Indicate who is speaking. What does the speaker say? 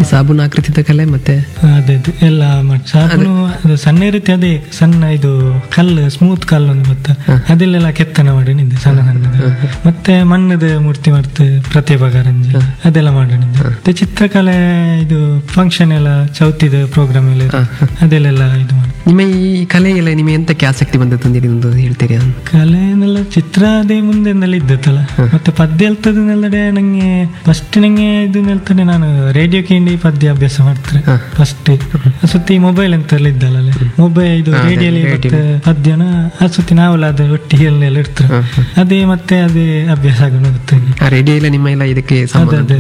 Speaker 1: ಈ ಸಾಬೂನು ಆಕೃತಿದ ಕಲೆ ಮತ್ತೆ
Speaker 2: ಅದೇ ಅದೇ ಎಲ್ಲ ಮಾಡಿ ಸಾಬೂನು ಅದು ಸಣ್ಣ ರೀತಿ ಅದೇ ಸಣ್ಣ ಇದು ಕಲ್ಲು ಸ್ಮೂತ್ ಕಲ್ಲು ಒಂದು ಗೊತ್ತಾ ಅದೆಲ್ಲೆಲ್ಲ ಕೆತ್ತನೆ ಮಾಡಿ ನಿಂದೆ ಸಣ್ಣ ಸಣ್ಣದು ಮತ್ತೆ ಮಣ್ಣದ ಮೂರ್ತಿ ಮಾಡ್ತು ಪ್ರತಿಭಾ ಕಾರಂಜಿ ಅದೆಲ್ಲ ಮಾಡಿದ್ದೆ ಮತ್ತೆ ಚಿತ್ರಕಲೆ ಇದು ಫಂಕ್ಷನ್ ಎಲ್ಲ ಚೌತಿದ ಪ್ರೋಗ್ರಾಮ್ ಎಲ್ಲ ಇರುತ್ತೆ. ಅದೆಲ್ಲೆಲ್ಲ ಇದು ಮಾಡಿ
Speaker 1: ನಿಮ್ಮ ಈ ಕಲೆ ಎಲ್ಲ ನಿಮಗೆ ಎಂತಕ್ಕೆ ಆಸಕ್ತಿ ಬಂದದ್ದು ಅಂತ ಒಂದು ಹೇಳ್ತೀರಿ
Speaker 2: ಕಲೆನೆಲ್ಲ ಚಿತ್ರ ಅದೇ ಮುಂದೆನೆಲ್ಲ ಇದ್ದತ್ತಲ್ಲ ಮತ್ತೆ ಪದ್ಯ ಹೇಳ್ತದನ್ನೆಲ್ಲಡೆ ನಂಗೆ ಫಸ್ಟ್ ನಂಗೆ ಇದು ಹೇಳ್ತಾನೆ ನಾನು ರೇಡಿಯೋ ಕೇಂಡಿ ಪದ್ಯ ಅಭ್ಯಾಸ ಮಾಡ್ತಾರೆ ಫಸ್ಟ್ ಸುತ್ತಿ ಮೊಬೈಲ್ ಅಂತೆಲ್ಲ ಇದ್ದಲ್ಲ ಮೊಬೈಲ್ ಇದು ರೇಡಿಯೋಲಿ ಮತ್ತೆ ಪದ್ಯನ ಆ ಸುತ್ತಿ ನಾವೆಲ್ಲ ಅದು ಒಟ್ಟಿಗೆ ಎಲ್ಲ ಇರ್ತಾರೆ ಅದೇ ಮತ್ತೆ ಅದೇ ಅಭ್ಯಾಸ ಆಗೋಣ ಗೊತ್ತಾಗಿ
Speaker 1: ಆ ರೇಡಿಯೋ ಎಲ್ಲ ನಿಮ್ಮ ಎಲ್ಲ ಇದಕ್ಕೆ ಸಂಬಂಧ
Speaker 2: ಅದೇ